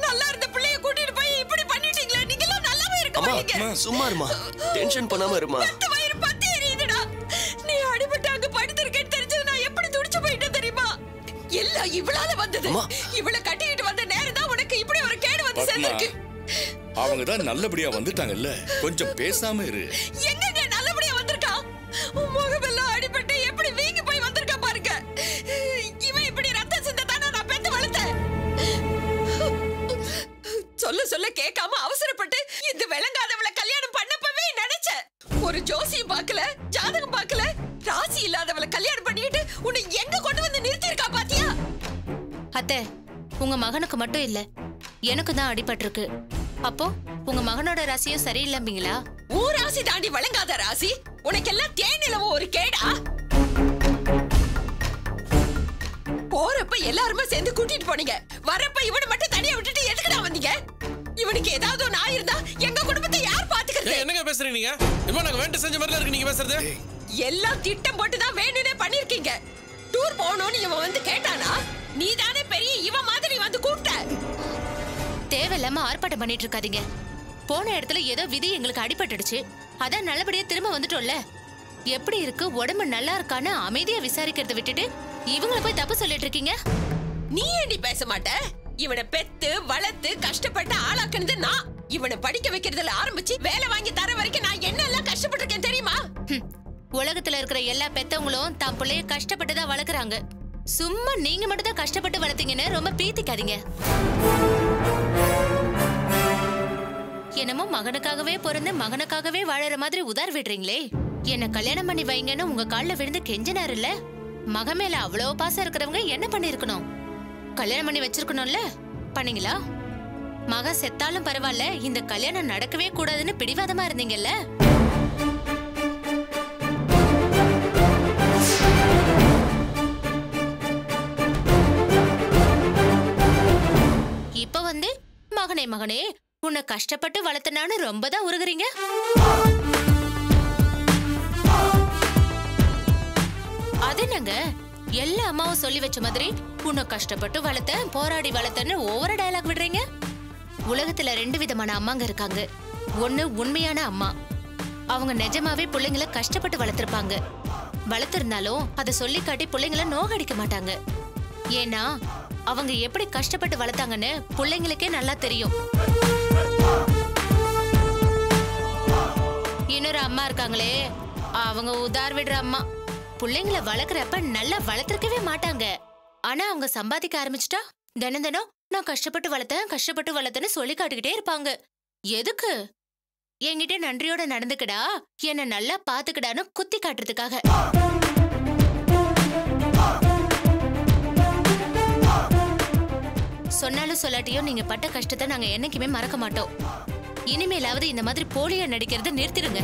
நல்லா இருந்த பிள்ளைய கூட்டிட்டு போய் இப்படி பண்ணிட்டீங்களே நீங்க எல்லாம் நல்லாவே இருக்க அம்மா மாட்டீங்க சும்மா இருமா டென்ஷன் பண்ணாம இருமா பத்து வயிறு பத்து எரியுதுடா நீ அடிபட்டு அங்க படுத்திருக்கேன்னு தெரிஞ்சது நான் எப்படி துடிச்சு போயிட்டேன் தெரியுமா எல்லாம் இவளால வந்தது அம்மா. இவளை கட்டிக்கிட்டு வந்த நேரம் தான் உனக்கு இப்படி ஒரு கேடு வந்து பத்மா சேர்ந்திருக்கு அவங்க தான் நல்லபடியா வந்துட்டாங்கல்ல கொஞ்சம் பேசாம இரு எங்கங்க நல்லபடியா வந்திருக்கான் உன் முகமெல்லாம் அடிபட்டு எப்படி வீங்கி போய் வந்திருக்கா பாருங்க இவன் இப்படி ரத்த சிந்த தானே நான் பெத்து வளர்த்தேன் சொல்ல சொல்ல கேட்காம அவசரப்பட்டு இந்த விளங்காதவளை கல்யாணம் பண்ணப்பவே நினைச்சேன் ஒரு ஜோசியம் பார்க்கல ஜாதகம் பார்க்கல ராசி இல்லாதவளை கல்யாணம் பண்ணிட்டு உன்னை எங்க கொண்டு வந்து நிறுத்தி இருக்கா பாத்தியா அத்தை உங்க மகனுக்கு மட்டும் இல்ல எனக்கு தான் அடிபட்டிருக்கு அப்போ உங்க மகனோட ராசியும் சரியில்லைம்பீங்களா ஊர் ராசி தாண்டி வழங்காத ராசி உனக்கெல்லாம் தேனிலவும் ஒரு கேடா போறப்ப எல்லாருமே சேர்ந்து கூட்டிட்டு போனீங்க வரப்ப இவனை மட்டும் தனியா விட்டுட்டு எதுக்குடா வந்தீங்க இவனுக்கு ஏதாவது ஒண்ணு ஆயிருந்தா எங்க குடும்பத்தை யார் பாத்துக்கிறது ஏய், என்னங்க பேசுறீங்க நீங்க இப்போ நாங்க வேண்டு செஞ்ச மாதிரி இருக்கு நீங்க பேசுறது எல்லாம் திட்டம் போட்டு தான் வேணும்னே பண்ணிருக்கீங்க டூர் போகணும்னு இவன் வந்து கேட்டானா நீ தானே பெரிய இவன் மாதிரி வந்து கூப்பிட்ட தேவையில்லாம ஆர்ப்பாட்டம் பண்ணிட்டு இருக்காதீங்க போன இடத்துல ஏதோ விதி எங்களுக்கு அடிபட்டுடுச்சு அதான் நல்லபடியா திரும்ப வந்துட்டோம்ல எப்படி இருக்கு உடம்பு நல்லா இருக்கான்னு அமைதியா விசாரிக்கிறத விட்டுட்டு இவங்கள போய் தப்பு சொல்லிட்டு இருக்கீங்க நீ ஏண்டி பேச மாட்ட இவனை பெத்து வளர்த்து கஷ்டப்பட்டு ஆளாக்குனது நான் இவனை படிக்க வைக்கிறதுல ஆரம்பிச்சு வேலை வாங்கி தர வரைக்கும் நான் என்னெல்லாம் கஷ்டப்பட்டிருக்கேன் தெரியுமா ஹம், உலகத்துல இருக்கிற எல்லா பெத்தவங்களும் தான் பிள்ளைய கஷ்டப்பட்டு தான் வளர்க்குறாங்க சும்மா நீங்க மட்டும் தான் கஷ்டப்பட்டு வளர்த்தீங்கன்னு ரொம்ப பீத்திக்காதீங்க என்னமோ மகனுக்காகவே பிறந்து மகனுக்காகவே வாழற மாதிரி உதார் விடுறீங்களே என்ன கல்யாணம் பண்ணி வைங்கன்னு உங்க கால்ல விழுந்து கெஞ்சினாருல்ல மக மேல அவ்வளவு பாசம் இருக்கிறவங்க என்ன பண்ணிருக்கணும் கல்யாணம் பண்ணி வச்சிருக்கணும்ல பண்ணீங்களா மக செத்தாலும் பரவாயில்ல இந்த கல்யாணம் நடக்கவே கூடாதுன்னு பிடிவாதமா இருந்தீங்கல்ல இப்ப வந்து மகனே மகனே உன்னை கஷ்டப்பட்டு வளர்த்தனான்னு ரொம்ப தான் உருகுறீங்க அது என்னங்க எல்லா அம்மாவும் சொல்லி வச்ச மாதிரி உன்னை கஷ்டப்பட்டு வளர்த்த போராடி வளர்த்தன்னு ஒவ்வொரு டயலாக் விடுறீங்க உலகத்துல ரெண்டு விதமான அம்மாங்க இருக்காங்க ஒண்ணு உண்மையான அம்மா அவங்க நிஜமாவே பிள்ளைங்கள கஷ்டப்பட்டு வளர்த்திருப்பாங்க வளர்த்திருந்தாலும் அதை சொல்லி காட்டி பிள்ளைங்கள நோகடிக்க மாட்டாங்க ஏன்னா அவங்க எப்படி கஷ்டப்பட்டு வளர்த்தாங்கன்னு பிள்ளைங்களுக்கே நல்லா தெரியும் இன்னொரு அம்மா இருக்காங்களே அவங்க உதார் விடுற அம்மா பிள்ளைங்கள வளர்க்குறப்ப நல்லா வளர்த்துருக்கவே மாட்டாங்க ஆனா அவங்க சம்பாதிக்க ஆரம்பிச்சிட்டா தினம் தினம் நான் கஷ்டப்பட்டு வளர்த்தேன் கஷ்டப்பட்டு வளர்த்தேன்னு சொல்லி காட்டுக்கிட்டே இருப்பாங்க எதுக்கு என்கிட்ட நன்றியோட நடந்துக்கடா என்ன நல்லா பாத்துக்கடான்னு குத்தி காட்டுறதுக்காக சொன்னாலும் சொல்லாட்டியும் நீங்க பட்ட கஷ்டத்தை நாங்க என்னைக்குமே மறக்க மாட்டோம் இனிமேலாவது இந்த மாதிரி போலியா நடிக்கிறத நிறுத்திடுங்க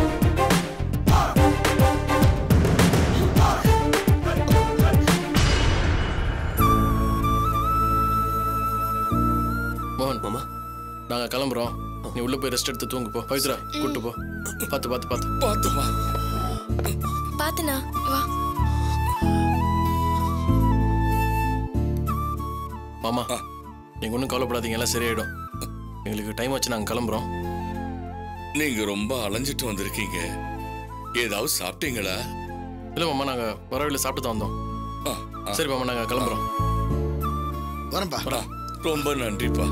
மோகன் மாமா நாங்க கிளம்புறோம் நீ உள்ள போய் ரெஸ்ட் எடுத்து தூங்கு போ பவித்ரா கூட்டு போ பார்த்து பார்த்து பார்த்து பாத்துமா பாத்துனா வா மாமா ஆ. நீங்க ஒன்றும் கவலைப்படாதீங்க எல்லாம் சரியாயிடும் எங்களுக்கு டைம் ஆச்சு நாங்க கிளம்புறோம் நீங்க ரொம்ப அலைஞ்சிட்டு வந்திருக்கீங்க ஏதாவது சாப்பிட்டீங்களா இல்ல மாமா நாங்க வர வழியில சாப்பிட்டு தான் வந்தோம் ஆ, ஆ. சரி மாமா நாங்க கிளம்புறோம் வரேன்ப்பா ஆ, ரொம்ப நன்றிப்பா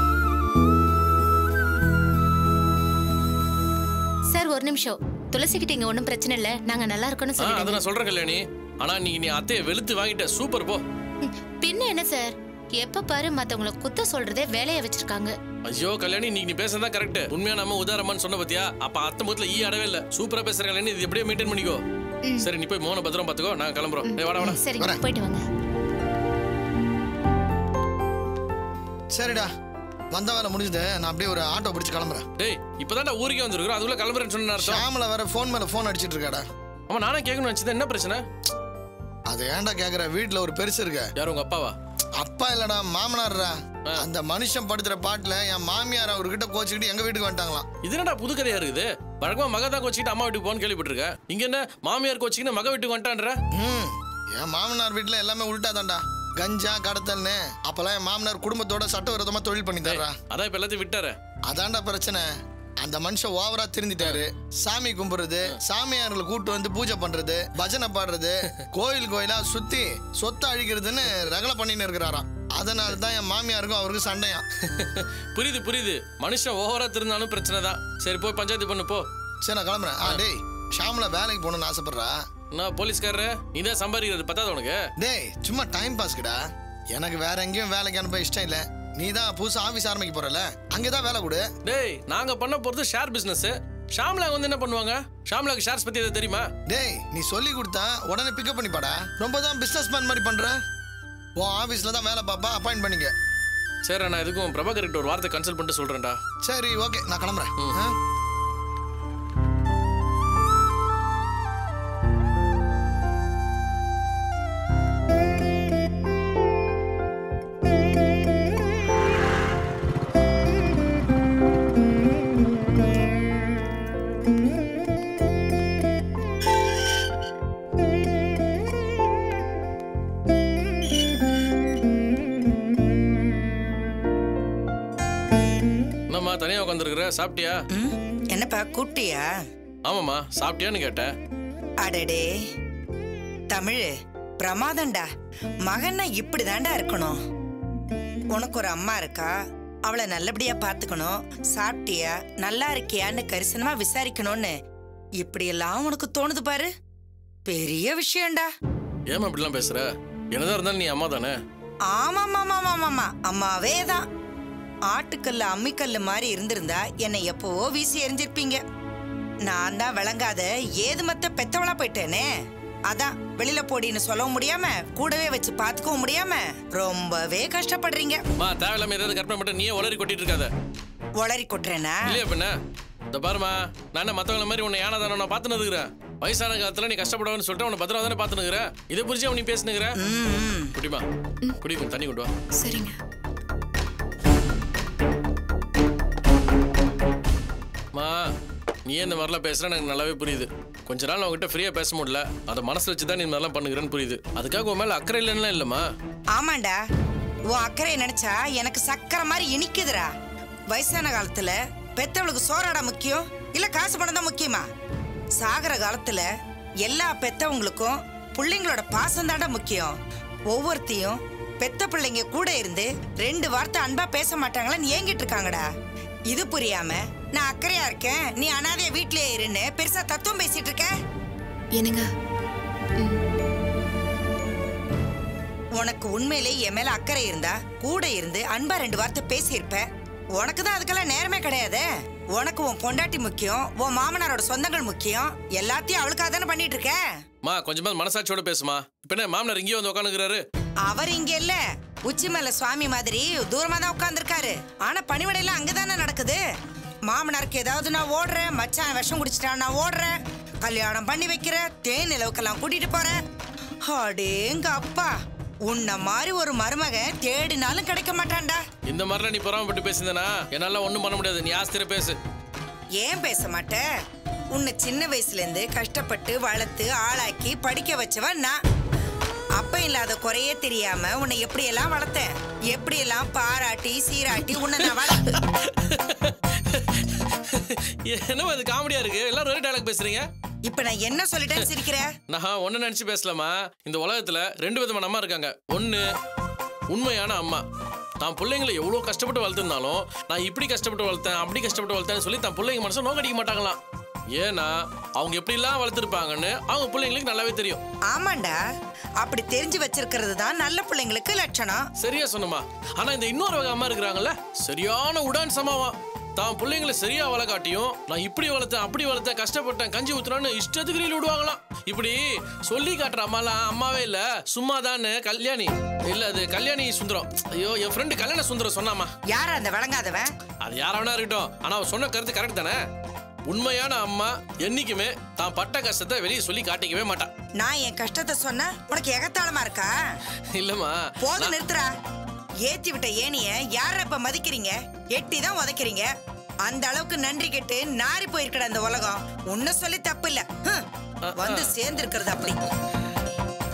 சார் ஒரு நிமிஷம் துளசிக்கிட்ட இங்க ஒன்றும் பிரச்சனை இல்லை நாங்க நல்லா இருக்கோம்னு ஆ அதை சொல்லிடுங்க நான் சொல்றேன் கல்யாணி ஆனா நீ நீ அத்தையை வெளுத்து வாங்கிட்ட சூப்பர் போ பின்ன என்ன சார் எப்ப பாரு மத்தவங்கள குத்த சொல்றதே வேலைய வச்சிருக்காங்க ஐயோ கல்யாணி நீ நீ பேசுறதா கரெக்ட் உண்மையா நம்ம உதாரமான்னு சொன்ன பத்தியா அப்ப அத்தை முகத்துல ஈ அடவே இல்ல சூப்பரா பேசுற கல்யாணி இது எப்படியே மெயின்டைன் பண்ணிக்கோ சரி நீ போய் மோன பத்திரம் பாத்துக்கோ நாங்க கிளம்புறோம் ஏய், வாடா வாடா சரி வரேன். போயிட்டு வாங்க சரிடா வந்த வேலை முடிஞ்சது நான் அப்படியே ஒரு ஆட்டோ பிடிச்சு கிளம்புறேன் டேய் இப்பதான்டா ஊருக்கே வந்திருக்கிறோம் அதுக்குள்ள கிளம்புறேன்னு சொன்ன அர்த்தம் ஷாமில் வேற ஃபோன் மேல ஃபோன் அடிச்சிட்டு இருக்காடா ஆமா நானே கேட்கணும் வச்சுதான் என்ன பிரச்சனை அது ஏன்டா கேக்குற வீட்ல ஒரு பெருசு இருக்கு யார் உங்க அப்பாவா அப்பா இல்லடா மாமனார்ரா ஆ. அந்த மனுஷன் படுத்துற பாட்டுல என் மாமியார் அவர்கிட்ட கோச்சிக்கிட்டு எங்க வீட்டுக்கு வந்துட்டாங்களாம் இது என்னடா புது கதையா இருக்குது வழக்கமா மக தான் கோச்சிக்கிட்டு அம்மா வீட்டுக்கு போன்னு கேள்விப்பட்டிருக்கேன் இங்க என்ன மாமியார் கோச்சிக்கின்னு மக வீட்டுக்கு வந்துட்டான்ற ம் என் மாமனார் வீட்டுல எல்லாமே உள்டாதான்டா கஞ்சா கடத்தல்னு அப்பெல்லாம் என் மாமனார் குடும்பத்தோட சட்டவிரோதமா தொழில் பண்ணி தர்றா அதான் இப்ப எல்லாத்தையும் விட்டாரு அதான்டா பிரச்சனை அந்த மனுஷன் ஓவரா திருந்திட்டாரு சாமி கும்பிடுறது சாமியார்களை கூட்டு வந்து பூஜை பண்றது பஜனை பாடுறது கோயில் கோயிலா சுத்தி சொத்தை அழிக்கிறதுன்னு ரகலை பண்ணின்னு இருக்கிறாராம் அதனால தான் என் மாமியாருக்கும் அவருக்கும் சண்டையா புரியுது புரியுது மனுஷன் ஓவரா திருந்தாலும் பிரச்சனை தான் சரி போய் பஞ்சாயத்து பண்ணு போ சரி நான் கிளம்புறேன் ஆ டேய் ஷாம்ல வேலைக்கு போகணும்னு ஆசைப்படுறா நான் போலீஸ்காரரு நீ தான் சம்பாதிக்கிறது பத்தாத உனக்கு டேய் சும்மா டைம் பாஸ்க்குடா எனக்கு வேற எங்கேயும் வேலைக்கு அனுப்ப இஷ்டம் இல்லை நீ தான் புதுசா ஆஃபீஸ் ஆரம்பிக்க போறல அங்கே தான் வேலை கொடு டேய் நாங்க பண்ண போறது ஷேர் பிசினஸ் ஷாம்லா வந்து என்ன பண்ணுவாங்க ஷாம்லாக்கு ஷேர்ஸ் பத்தி எதாவது தெரியுமா டேய் நீ சொல்லி கொடுத்தா உடனே பிக்கப் பண்ணிப்பாடா ரொம்ப தான் பிஸ்னஸ் மேன் மாதிரி பண்ற உன் ஆஃபீஸில் தான் வேலை பாப்பா அப்பாயிண்ட் பண்ணிக்க சரி நான் எதுக்கும் பிரபாகர் கிட்ட ஒரு வார்த்தை கன்சல்ட் பண்ணிட்டு சொல்றேன்டா சரி ஓகே நான் கிளம்புறேன் ஆ? என்னம்மா தனியா உட்காந்துருக்குற சாப்பிட்டியா ம், என்னப்பா கூப்பிட்டியா ஆமாம்மா சாப்பிட்டியான்னு கேட்டேன் அடடே தமிழ் பிரமாதம்டா மகன்னா இப்படிதான்டா இருக்கணும் உனக்கு ஒரு அம்மா இருக்கா அவளை நல்லபடியா பாத்துக்கணும் சாப்பிட்டியா நல்லா இருக்கியான்னு கரிசனமா விசாரிக்கணும்னு இப்படியெல்லாம் உனக்கு தோணுது பாரு பெரிய விஷயம்டா ஏமா இப்படிலாம் பேசுற என்னதான் இருந்தாலும் நீ அம்மா தானே ஆமாமாமாமாமாமா அம்மாவே தான் ஆட்டுக்கல்ல அம்மிக்கல்லு மாதிரி இருந்திருந்தா என்னை எப்பவோ வீசி எறிஞ்சிருப்பீங்க நான் தான் விளங்காத ஏது மத்த பெத்தவளா போயிட்டேனே அதான் வெளியில போடின்னு சொல்லவும் முடியாம கூடவே வச்சு பாத்துக்கவும் முடியாம ரொம்பவே கஷ்டப்படுறீங்க மா தேவையில்லாம ஏதாவது கற்பனை பண்ணிட்டு நீயே உளறி கொட்டிட்டு இருக்காத உளறி கொட்டுறேனா இல்லையா பின்ன இந்த பாருமா நான் என்ன மத்தவங்கள மாதிரி உன்னை யானை தானே நான் பார்த்துன்னு இருக்கிறேன் வயசான காலத்துல நீ கஷ்டப்படுவான்னு சொல்லிட்டு உன்னை பத்திரம் தானே பார்த்துன்னு இருக்கிறேன் இதை புரிஞ்சு அவன் நீ பேசுனுங்கிற ம் குடிமா குடி கொஞ்சம் தண்ணி கொண்டு வா சரிங்க மா நீ இந்த மாதிரிலாம் பேசுற எனக்கு நல்லாவே புரியுது கொஞ்ச நாள் உங்ககிட்ட ஃப்ரீயா பேச முடியல அதை மனசுல வச்சு தான் நீ இந்த மாதிரிலாம் பண்ணுகிறேன்னு புரியுது அதுக்காக உன் மேல அக்கறை இல்லைன்னா இல்லம்மா ஆமாண்டா உன் அக்கறையை நினைச்சா எனக்கு சக்கரை மாதிரி இனிக்குதுடா வயசான காலத்துல பெத்தவளுக்கு சோறாடா முக்கியம் இல்ல காசு பணம் தான் முக்கியமா சாகிற காலத்துல எல்லா பெத்தவங்களுக்கும் பிள்ளைங்களோட பாசம் தாண்டா முக்கியம் ஒவ்வொருத்தையும் பெத்த பிள்ளைங்க கூட இருந்து ரெண்டு வார்த்தை அன்பா பேச மாட்டாங்களான்னு ஏங்கிட்டு இருக்காங்கடா இது புரியாம நான் அக்கறையா இருக்கேன் நீ அனாதைய வீட்லயே இருன்னு பெருசா தத்துவம் பேசிட்டு இருக்க என்னங்க உனக்கு உண்மையிலே என் மேல அக்கறை இருந்தா கூட இருந்து அன்பா ரெண்டு வார்த்தை பேசியிருப்ப உனக்கு தான் அதுக்கெல்லாம் நேரமே கிடையாதே உனக்கு உன் பொண்டாட்டி முக்கியம் உன் மாமனாரோட சொந்தங்கள் முக்கியம் எல்லாத்தையும் அவளுக்காக தானே பண்ணிட்டு இருக்க மா கொஞ்சமா மனசாட்சியோட பேசுமா இப்ப என்ன மாமனார் இங்கேயே வந்து உட்காந்துக்கிறாரு அவர் இங்க இல்ல உச்சி மேல சுவாமி மாதிரி தூரமா தான் உட்கார்ந்துருக்காரு ஆனா பணிவிடையெல்லாம் அங்கதானே நடக்குது மாமனாருக்கு ஏதாவது நான் ஓடுறேன் மச்சான் விஷம் குடிச்சிட்டான் நான் ஓடுறேன் கல்யாணம் பண்ணி வைக்கிற தேன் நிலவுக்கெல்லாம் கூட்டிட்டு போறேன் அடேங்க அப்பா உன்ன மாதிரி ஒரு மருமகன் தேடினாலும் கிடைக்க மாட்டான்டா இந்த மாதிரிலாம் நீ பொறாமப்பட்டு பேசுனேனா என்னால ஒண்ணும் பண்ண முடியாது நீ ஆஸ்திர பேசு ஏன் பேச மாட்ட உன்னை சின்ன வயசுல இருந்து கஷ்டப்பட்டு வளர்த்து ஆளாக்கி படிக்க வச்சவன் நான் அப்ப இல்லாத குறையே தெரியாம உன்னை எப்படியெல்லாம் வளர்த்தேன் எப்படியெல்லாம் பாராட்டி சீராட்டி உன்னை நான் வளர்த்து என்னமா இது காமெடியா இருக்கு எல்லாரும் ஒரே டைலாக் பேசுறீங்க இப்ப நான் என்ன சொல்லிட்டேன்னு சிரிக்கிற நான் ஒன்னு நினைச்சு பேசலாமா இந்த உலகத்துல ரெண்டு விதமான அம்மா இருக்காங்க ஒன்னு உண்மையான அம்மா தான் பிள்ளைங்களை எவ்வளோ கஷ்டப்பட்டு வளர்த்துருந்தாலும் நான் இப்படி கஷ்டப்பட்டு வளர்த்தேன் அப்படி கஷ்டப்பட்டு வளர்த்தேன்னு சொல்லி தான் பிள்ளைங்க மனசை நோக்கடிக்க மாட்டாங்களாம் ஏன்னா அவங்க எப்படிலாம் வளர்த்துருப்பாங்கன்னு அவங்க பிள்ளைங்களுக்கு நல்லாவே தெரியும் ஆமாண்டா அப்படி தெரிஞ்சு வச்சிருக்கிறது தான் நல்ல பிள்ளைங்களுக்கு லட்சணம் சரியா சொன்னமா ஆனா இந்த இன்னொரு வகை அம்மா இருக்கிறாங்கல்ல சரியான உடான் சமாவா தான் பிள்ளைங்களை சரியா வளர்க்காட்டியும் நான் இப்படி வளர்த்தேன் அப்படி வளர்த்தேன் கஷ்டப்பட்டேன் கஞ்சி ஊத்துறான்னு இஷ்டத்துக்கு ரீல் விடுவாங்களாம் இப்படி சொல்லி காட்டுற அம்மாலாம் அம்மாவே இல்ல சும்மா கல்யாணி இல்ல அது கல்யாணி சுந்தரம் ஐயோ என் ஃப்ரெண்டு கல்யாண சுந்தரம் சொன்னாமா யார் அந்த விளங்காதவன் அது யாரா வேணா இருக்கட்டும் ஆனா அவன் சொன்ன கருத்து கரெக்ட் தானே உண்மையான அம்மா என்னைக்குமே தான் பட்ட கஷ்டத்தை வெளியே சொல்லி காட்டிக்கவே மாட்டான் நான் என் கஷ்டத்தை சொன்னா உனக்கு எகத்தாளமா இருக்கா இல்லம்மா போதும் நிறுத்துறா ஏத்தி விட்ட ஏனிய யார இப்ப மதிக்கிறீங்க எட்டி தான் உதைக்கிறீங்க அந்த அளவுக்கு நன்றி கெட்டு நாரி போயிருக்கட அந்த உலகம் உன்ன சொல்லி தப்பு இல்ல ஹம். வந்து சேர்ந்து இருக்கிறது அப்படி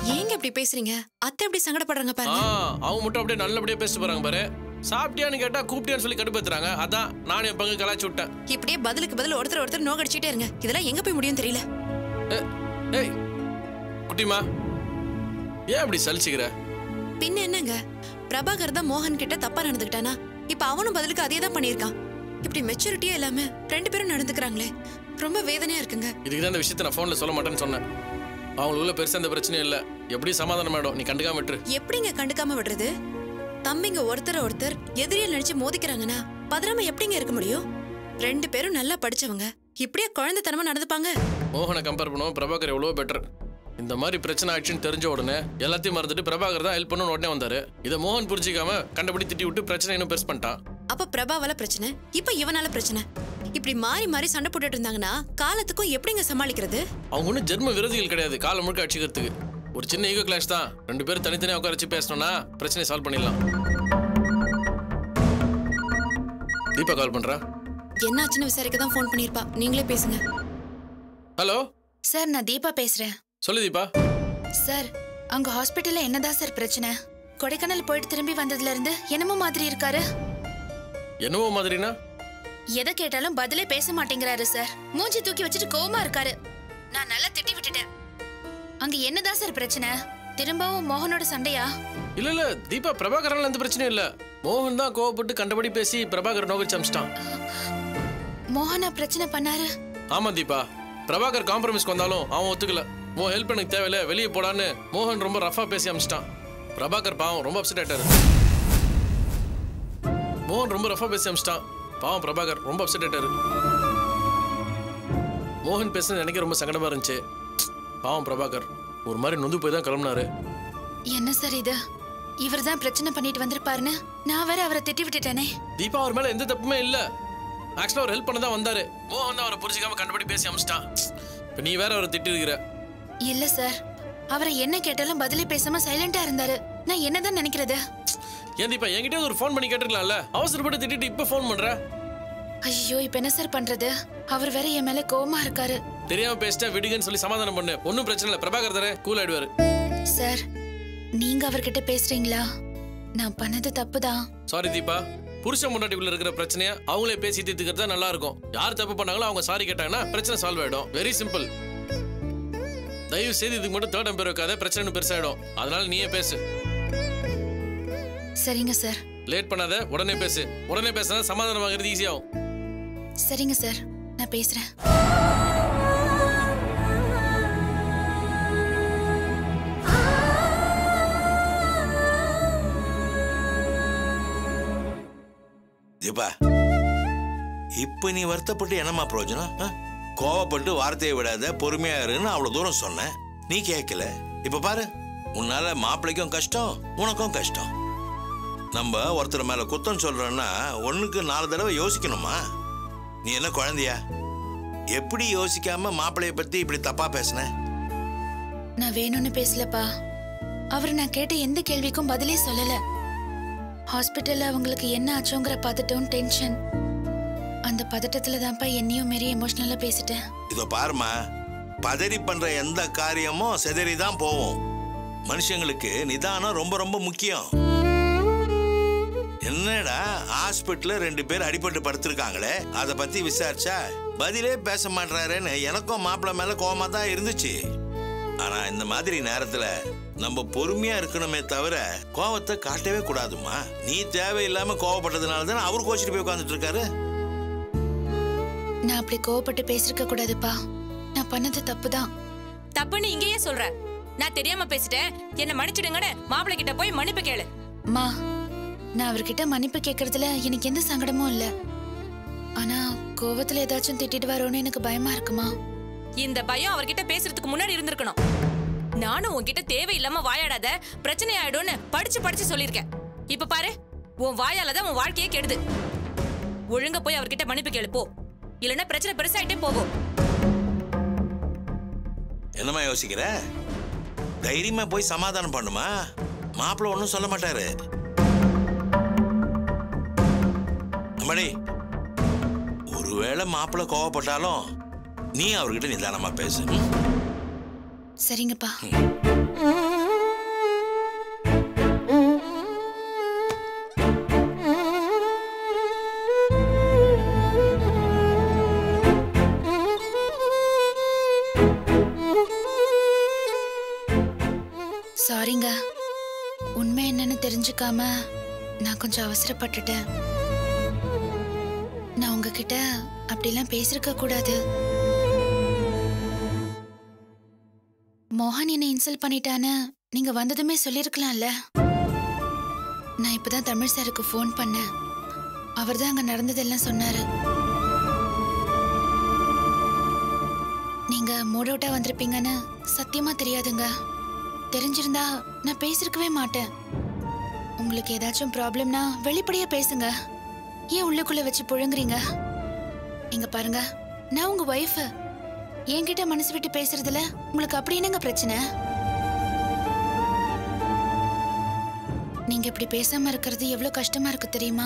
ஏங்க இப்படி பேசுறீங்க அத்தை எப்படி சங்கடப்படுறாங்க ஆ பாருங்க அவங்க மட்டும் அப்படியே நல்லபடியா பேசிட்டு போறாங்க பாரு சாப்பிட்டியான்னு கேட்டா கூப்பிட்டியான்னு சொல்லி கடுப்பேத்துறாங்க அதான் நானே என் பங்கு கலாய்ச்சி விட்டேன் இப்படியே பதிலுக்கு பதில் ஒருத்தர் ஒருத்தர் நோக்கடிச்சிட்டே இருங்க இதெல்லாம் எங்க போய் முடியும் தெரியல ஏ, ஏய் குட்டிமா ஏன் அப்படி சலிச்சுக்கிற பின்ன என்னங்க பிரபாகர் தான் மோகன் கிட்ட தப்பா நடந்துக்கிட்டானா இப்ப அவனும் பதிலுக்கு அதே தான் பண்ணியிருக்கான் இப்படி மெச்சூரிட்டியே இல்லாம ரெண்டு பேரும் நடந்துக்கிறாங்களே ரொம்ப வேதனையா இருக்குங்க இதுக்கு தான் இந்த விஷயத்தை நான் ஃபோனில் சொல்ல மாட்டேன்னு சொன்னேன் அவங்களுக்குள்ள பெருசா எந்த பிரச்சனையும் இல்லை எப்படி சமாதானம் ஆயிடும் நீ கண்டுக்காம விட்டுரு எப்படிங்க கண்டுக்காம விடுறது தம்பிங்க ஒருத்தரை ஒருத்தர் எதிரியா நினைச்சு மோதிக்கிறாங்கன்னா பதறாம எப்படிங்க இருக்க முடியும் ரெண்டு பேரும் நல்லா படிச்சவங்க இப்படியே குழந்தைத்தனமா நடந்துப்பாங்க மோகனை கம்பேர் பண்ணுவோம் பிரபாகர் எவ்வளோ பெட்டர் இந்த மாதிரி பிரச்சனை ஆயிடுச்சுன்னு தெரிஞ்ச உடனே எல்லாத்தையும் மறந்துட்டு பிரபாகர் தான் ஹெல்ப் பண்ணணும்னு உடனே வந்தாரு இதை மோகன் புரிஞ்சிக்காம கண்டபடி திட்டி விட்டு பிரச்சனை இன்னும் பெருசு பண்ணிட்டான் அப்ப பிரபாவால பிரச்சனை இப்ப இவனால பிரச்சனை இப்படி மாறி மாறி சண்டை போட்டுட்டு இருந்தாங்கன்னா காலத்துக்கும் எப்படிங்க சமாளிக்கிறது அவங்க ஒன்றும் ஜென்ம விரோதிகள் கிடையாது காலம் முழுக்க அடிச்சுக்கிறதுக்கு ஒரு சின்ன ஈகோ கிளாஷ் தான் ரெண்டு பேரும் தனித்தனியாக உட்கார வச்சு பேசணும்னா பிரச்சனையை சால்வ் பண்ணிடலாம் தீபா கால் பண்றா என்னாச்சுன்னு விசாரிக்க தான் ஃபோன் பண்ணிருப்பா நீங்களே பேசுங்க ஹலோ சார் நான் தீபா பேசுறேன் சொல்லு தீபா சார் அங்க ஹாஸ்பிட்டல்ல என்னதான் சார் பிரச்சனை கொடைக்கானல் போயிட்டு திரும்பி வந்ததுல இருந்து என்னமோ மாதிரி இருக்காரு என்னவோ மாதிரினா எதை கேட்டாலும் பதிலே பேச மாட்டேங்கிறாரு சார் மூஞ்சி தூக்கி வச்சுட்டு கோவமா இருக்காரு நான் நல்லா திட்டி விட்டுட்டேன் அங்க என்னதான் சார் பிரச்சனை திரும்பவும் மோகனோட சண்டையா இல்ல இல்ல தீபா பிரபாகரன்ல எந்த பிரச்சனையும் இல்ல மோகன் தான் கோவப்பட்டு கண்டபடி பேசி பிரபாகர் நோக்கடிச்சு அமிச்சிட்டான் மோகனா பிரச்சனை பண்ணாரு ஆமா தீபா பிரபாகர் காம்ப்ரமைஸ்க்கு வந்தாலும் அவன் ஒத்துக்கல உன் ஹெல்ப் எனக்கு தேவையில்ல வெளியே போடான்னு மோகன் ரொம்ப ரஃபா பேசி அமிச்சிட்டான் பிரபாகர் பாவம் ரொம்ப அப்செட் ஆயிட்டாரு மோகன் ரொம்ப ரஃபா பேசி அமிச்சிட்டான் பாவம் பிரபாகர் ரொம்ப அப்செட் ஆயிட்டாரு மோகன் பேசுனது எனக்கு ரொம்ப சங்கடமா இருந்துச்சு பாவம் பிரபாகர் ஒரு மாதிரி நொந்து போய் தான் கிளம்புனாரு என்ன சார் இது இவர் தான் பிரச்சனை பண்ணிட்டு வந்திருப்பாருன்னு நான் வேற அவரை திட்டி விட்டுட்டேனே தீபா அவர் மேல எந்த தப்புமே இல்ல ஆக்சுவலா அவர் ஹெல்ப் பண்ண தான் வந்தாரு மோகன் தான் அவரை புரிஞ்சுக்காம கண்டபடி பேசி அமிச்சிட்டான் இப்ப நீ வேற அவரை திட்டி இருக்கிற இல்ல சார் அவரை என்ன கேட்டாலும் பதிலே பேசாம சைலண்டா இருந்தாரு நான் என்னதான் நினைக்கிறது ஏன் தீபா என்கிட்ட ஒரு ஃபோன் பண்ணி கேட்டுக்கலாம்ல அவசரப்பட்டு திட்டிட்டு இப்ப ஃபோன் பண்ற ஐயோ இப்ப என்ன சார் பண்றது அவர் வேற என் மேல கோவமா இருக்காரு தெரியாம பேசிட்டா விடுங்கன்னு சொல்லி சமாதானம் பண்ணு ஒன்றும் பிரச்சனை இல்லை பிரபாகர் தரேன் கூல் ஆயிடுவாரு சார் நீங்க அவர்கிட்ட பேசுறீங்களா நான் பண்ணது தப்புதான் சாரி தீபா புருஷன் முன்னாடிக்குள்ள இருக்கிற பிரச்சனைய அவங்களே பேசி தீர்த்துக்கிறது தான் நல்லா இருக்கும் யார் தப்பு பண்ணாங்களோ அவங்க சாரி கேட்டாங்கன்னா பிரச்சனை சால்வ் ஆயிடும் வெரி சிம்பிள் தயவு செய்து இதுக்கு மட்டும் தேர்ட் பேர் வைக்காத பிரச்சனை இன்னும் பெருசாயிடும் அதனால நீயே பேசு சரிங்க சார் லேட் பண்ணாத உடனே பேசு உடனே பேசினா சமாதானம் வாங்குறது ஈஸியாகும் சரிங்க சார் நான் பேசுறேன் தீபா இப்ப நீ வருத்தப்பட்டு என்னம்மா பிரயோஜனம் ஆ? கோவப்பட்டு வார்த்தையை விடாத பொறுமையா இருன்னு அவ்வளவு தூரம் சொன்னேன் நீ கேட்கல இப்ப பாரு உன்னால மாப்பிள்ளைக்கும் கஷ்டம் உனக்கும் கஷ்டம் நம்ம ஒருத்தர் மேல குத்தம் சொல்றோம்னா ஒண்ணுக்கு நாலு தடவை யோசிக்கணுமா நீ என்ன குழந்தையா எப்படி யோசிக்காம மாப்பிள்ளைய பத்தி இப்படி தப்பா பேசுன நான் வேணும்னு பேசலப்பா அவர் நான் கேட்ட எந்த கேள்விக்கும் பதிலே சொல்லல ஹாஸ்பிட்டல்ல அவங்களுக்கு என்ன ஆச்சோங்கிற பதட்டம் டென்ஷன் அந்த பதட்டத்துல தான்ப்பா என்னையும் மாரி எமோஷனலா பேசிட்டேன் இதோ பாருமா பதறி பண்ற எந்த காரியமும் சிதறி தான் போகும் மனுஷங்களுக்கு நிதானம் ரொம்ப ரொம்ப முக்கியம் என்னடா ஹாஸ்பிட்டல்ல ரெண்டு பேர் அடிபட்டு படுத்திருக்காங்களே அதை பத்தி விசாரிச்சா பதிலே பேச மாட்டாருன்னு எனக்கும் மாப்பிள்ளை மேல கோவமா தான் இருந்துச்சு ஆனா இந்த மாதிரி நேரத்துல நம்ம பொறுமையா இருக்கணுமே தவிர கோவத்தை காட்டவே கூடாதுமா நீ தேவையில்லாம கோவப்பட்டதுனால தானே அவர் கோச்சிட்டு போய் உட்காந்துட்டு இருக்காரு நான் அப்படி கோவப்பட்டு பேசிருக்க கூடாதுப்பா நான் பண்ணது தப்புதான் தப்புன்னு இங்கேயே சொல்ற நான் தெரியாம பேசிட்டேன் என்ன மன்னிச்சிடுங்கன்னு மாப்பிள்ளை கிட்ட போய் மன்னிப்பு கேளு மா நான் அவர்கிட்ட மன்னிப்பு கேட்கறதுல எனக்கு எந்த சங்கடமும் இல்ல ஆனா கோவத்துல ஏதாச்சும் திட்டிட்டு வரோன்னு எனக்கு பயமா இருக்குமா இந்த பயம் அவர்கிட்ட பேசுறதுக்கு முன்னாடி இருந்திருக்கணும் நானும் உன்கிட்ட தேவையில்லாம வாயாடாத பிரச்சனை ஆயிடும்னு படிச்சு படிச்சு சொல்லியிருக்கேன் இப்ப பாரு உன் வாயால தான் உன் வாழ்க்கையே கெடுது ஒழுங்கா போய் அவர்கிட்ட மன்னிப்பு கேளு போ இல்லைன்னா பிரச்சனை பெருசாயிட்டே போகும் என்னம்மா யோசிக்கிற தைரியமா போய் சமாதானம் பண்ணுமா மாப்பிள்ள ஒன்றும் சொல்ல மாட்டாரு அம்மாடி ஒருவேளை மாப்பிள்ள கோவப்பட்டாலும் நீ அவர்கிட்ட நிதானமா பேசு ம்? சரிங்கப்பா தெரிஞ்சுக்காம நான் கொஞ்சம் அவசரப்பட்டுட்டேன் நான் உங்ககிட்ட அப்படிலாம் பேசிருக்க கூடாது மோகன் என்னை இன்சல்ட் பண்ணிட்டான்னு நீங்க வந்ததுமே சொல்லிருக்கலாம்ல நான் இப்பதான் தமிழ் சாருக்கு ஃபோன் பண்ணேன் அவர் தான் அங்க நடந்ததெல்லாம் சொன்னாரு நீங்க மூட் அவுட்டா வந்திருப்பீங்கன்னு சத்தியமா தெரியாதுங்க தெரிஞ்சிருந்தா நான் பேசிருக்கவே மாட்டேன் உங்களுக்கு ஏதாச்சும் ப்ராப்ளம்னா வெளிப்படையா பேசுங்க ஏன் உள்ளுக்குள்ள வச்சு புழுங்குறீங்க இங்க பாருங்க நான் உங்க ஒய்ஃப் என்கிட்ட மனசு விட்டு பேசுறதுல உங்களுக்கு அப்படி என்னங்க பிரச்சனை நீங்க இப்படி பேசாம இருக்கிறது எவ்வளவு கஷ்டமா இருக்கு தெரியுமா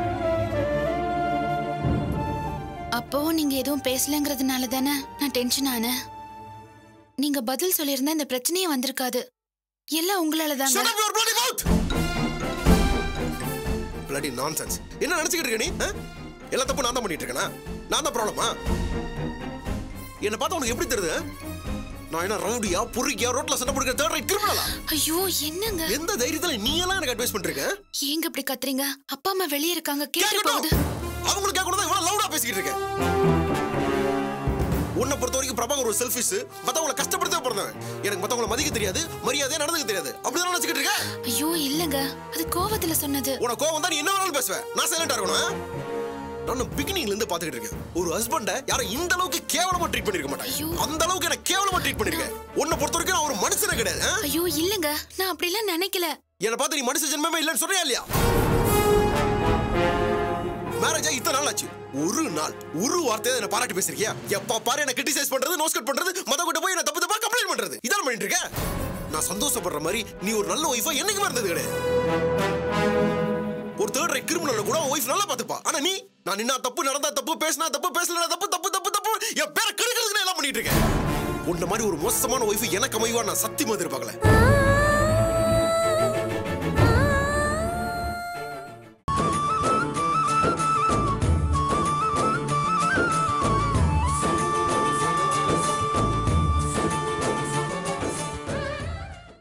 அப்பவும் நீங்க எதுவும் பேசலங்கிறதுனால தானே நான் டென்ஷன் ஆனேன் நீங்க பதில் சொல்லியிருந்தா இந்த பிரச்சனையே வந்திருக்காது எல்லாம் உங்களால தாங்க பிளடி நான்சென்ஸ் என்ன நினைச்சுக்கிட்டு இருக்க நீ ஆ? எல்லா தப்பு நான் தான் பண்ணிட்டு இருக்கேனா நான் தான் ப்ராப்ளமா என்ன பார்த்தா உனக்கு எப்படி தெரியுது ஆ? நான் என்ன ரவுடியா பொறுக்கியா ரோட்ல சண்டை போடுற தேர்ட் ரைட் கிரிமினலா ஐயோ என்னங்க எந்த தைரியத்துல நீ எல்லாம் எனக்கு அட்வைஸ் பண்ணிருக்க ஏங்க இப்படி கத்துறீங்க அப்பா அம்மா வெளியே இருக்காங்க கேட்டு போகுது அவங்களுக்கு கேட்க கூட இவ்வளவு லவுடா பேசிக்கிட்டு இருக்க உன்னை பொறுத்த வரைக்கும் பிரபாகர் ஒரு செல்ஃபிஷ் மத்தவங்கள கஷ்டப்படுத்த பிறந்தவன் எனக்கு மத்தவங்கள மதிக்க தெரியாது மரியாதையா நடந்துக்க தெரியாது அப்படிதான் நினைச்சுக்கிட்டு இருக்க ஐயோ இல்லங்க அது கோவத்துல சொன்னது உனக்கு கோவம் தான் நீ என்ன வேணாலும் பேசுவேன் நான் சைலண்டா இருக்கணும் நான் பிகினிங்ல இருந்து பாத்துக்கிட்டு இருக்கேன் ஒரு ஹஸ்பண்ட யாரும் இந்த அளவுக்கு கேவலமா ட்ரீட் பண்ணிருக்க மாட்டாங்க அந்த அளவுக்கு என்ன கேவலமா ட்ரீட் பண்ணிருக்கேன் உன்னை பொறுத்த வரைக்கும் நான் ஒரு மனுஷனே கிடையாது ஆ? ஐயோ இல்லங்க நான் அப்படிலாம் நினைக்கல என்னை பார்த்து நீ மனுஷ ஜென்மமே இல்லைன்னு சொல்றியா இல்லையா மேரேஜ் ஆகி இத்தனை நாள் ஆச்சு ஒரு நாள் ஒரு வார்த்தையை என்ன பாராட்டி பேசிருக்கியா எப்ப பாரு என்ன கிரிட்டிசைஸ் பண்றது நோஸ் கட் பண்றது மத கிட்ட போய் என்ன தப்பு தப்பா கம்ப்ளைண்ட் பண்றது இதான் பண்ணிட்டு இருக்க நான் சந்தோஷப்படுற மாதிரி நீ ஒரு நல்ல ஒய்ஃபா என்னைக்குமே இருந்தது கிடையாது ஒரு தேர்ட் ரைட் கிரிமினல் கூட ஒய்ஃப் நல்லா பாத்துப்பா ஆனா நீ நான் நின்னா தப்பு நடந்தா தப்பு பேசினா தப்பு பேசலனா தப்பு தப்பு தப்பு தப்பு என் பேரை கெடுக்கிறதுக்கு எல்லாம் பண்ணிட்டு இருக்கேன் உன்ன மாதிரி ஒரு மோசமான ஒய்ஃப் எனக்கு அமைவா நான் சத்தியமா எதிர்பார்க்கல